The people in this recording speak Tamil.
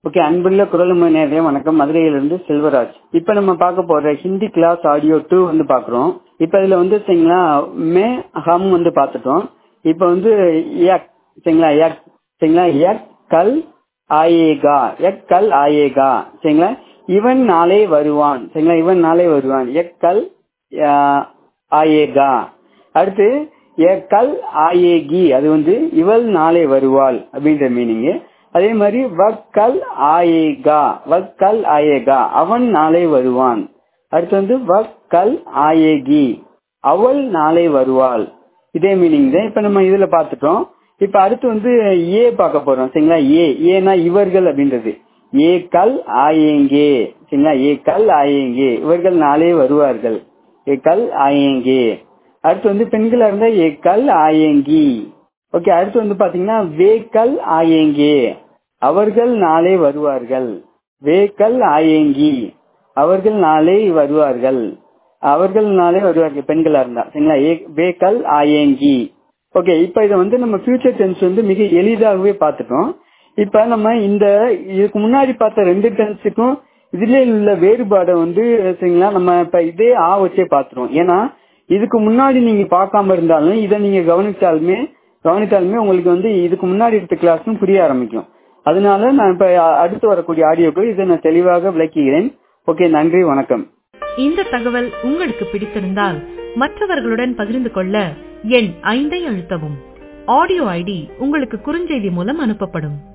ஓகே அன்புள்ள குரலுமை நேரே வணக்கம் மதுரையிலிருந்து செல்வராஜ் இப்ப நம்ம பார்க்க போற ஹிந்தி கிளாஸ் ஆடியோ டூ வந்து பாக்குறோம் இப்ப இதுல வந்து சரிங்களா மே ஹம் வந்து பார்த்துட்டோம் இப்ப வந்து யக் சரிங்களா யக் சரிங்களா யக் கல் ஆயேகா யக் கல் ஆயேகா சரிங்களா இவன் நாளை வருவான் சரிங்களா இவன் நாளை வருவான் யக் கல் ஆயேகா அடுத்து ஏ கல் ஆயேகி அது வந்து இவள் நாளை வருவாள் அப்படின்ற மீனிங் அதே மாதிரி வக்கல் ஆயேகா வக்கல் ஆயேகா அவன் நாளை வருவான் அடுத்து வந்து வக்கல் ஆயேகி அவள் நாளை வருவாள் இதே மீனிங் தான் இப்ப நம்ம இதுல பாத்துட்டோம் இப்ப அடுத்து வந்து ஏ பார்க்க போறோம் சரிங்களா ஏ ஏனா இவர்கள் அப்படின்றது ஏ கல் ஆயேங்கே சரிங்களா ஏ கல் ஆயேங்கே இவர்கள் நாளே வருவார்கள் ஏ கல் ஆயேங்கே அடுத்து வந்து பெண்களா இருந்தா ஏ கல் ஆயேங்கி ஓகே அடுத்து வந்து பாத்தீங்கன்னா வேக்கல் ஆயேங்கே அவர்கள் நாளே வருவார்கள் வேக்கல் ஆயேங்கி அவர்கள் நாளே வருவார்கள் அவர்கள் நாளே வருவார்கள் பெண்களா இருந்தா சரிங்களா வேக்கல் ஆயேங்கி ஓகே இப்ப இதை வந்து நம்ம ஃபியூச்சர் டென்ஸ் வந்து மிக எளிதாகவே பார்த்துட்டோம் இப்ப நம்ம இந்த இதுக்கு முன்னாடி பார்த்த ரெண்டு டென்ஸுக்கும் இதுல உள்ள வேறுபாடை வந்து சரிங்களா நம்ம இப்ப இதே ஆ வச்சே பார்த்துருவோம் ஏன்னா இதுக்கு முன்னாடி நீங்க பார்க்காம இருந்தாலும் இதை நீங்க கவனிச்சாலுமே கவனித்தாலுமே உங்களுக்கு வந்து இதுக்கு முன்னாடி எடுத்த கிளாஸும் புரிய ஆரம்பிக்கும் அதனால நான் இப்ப அடுத்து வரக்கூடிய ஆடியோக்கு இதை நான் தெளிவாக விளக்குகிறேன் ஓகே நன்றி வணக்கம் இந்த தகவல் உங்களுக்கு பிடித்திருந்தால் மற்றவர்களுடன் பகிர்ந்து கொள்ள எண் ஐந்தை அழுத்தவும் ஆடியோ ஐடி உங்களுக்கு குறுஞ்செய்தி மூலம் அனுப்பப்படும்